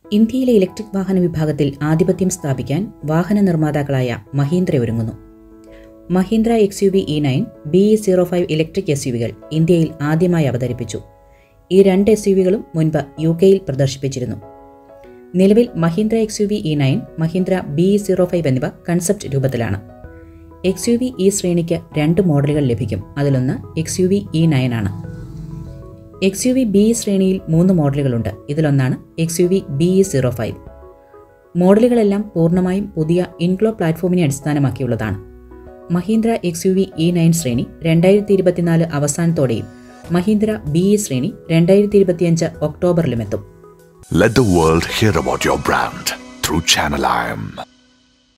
ഇന്ത്യയിലെ ഇലക്ട്രിക് വാഹന വിഭാഗത്തിൽ ആധിപത്യം സ്ഥാപിക്കാൻ വാഹന നിർമ്മാതാക്കളായ മഹീന്ദ്ര ഒരുങ്ങുന്നു Mahindra X U V E nine B E zero five electric S U വികൾ ഇന്ത്യയിൽ ആദ്യമായി അവതരിപ്പിച്ചു ഈ രണ്ട് എസ് യു വികളും മുൻപ് യു കെയിൽ പ്രദർശിപ്പിച്ചിരുന്നു നിലവിൽ Mahindra X U V E nine Mahindra B E zero five എന്നിവ കൺസെപ്റ്റ് രൂപത്തിലാണ് എക്സ് യു വി ഈ ശ്രേണിക്ക് രണ്ട് മോഡലുകൾ ലഭിക്കും അതിലൊന്ന് X U V E nine ആണ് എക്സ് യു വി ബി ശ്രേണിയിൽ മൂന്ന് മോഡലുകളുണ്ട് ഇതിലൊന്നാണ് X U V B E zero five മോഡലുകളെല്ലാം പൂർണ്ണമായും പുതിയ ഇൻക്ലോ പ്ലാറ്റ്ഫോമിനെ അടിസ്ഥാനമാക്കിയുള്ളതാണ് Mahindra X U V E nine ശ്രേണി രണ്ടായിരത്തി ഇരുപത്തിനാല് അവസാനത്തോടെയും മഹീന്ദ്ര ബി ഇ ശ്രേണി രണ്ടായിരത്തി ഇരുപത്തിയഞ്ച് ഒക്ടോബറിലുമെത്തും Let the world hear about your brand through Channel IM.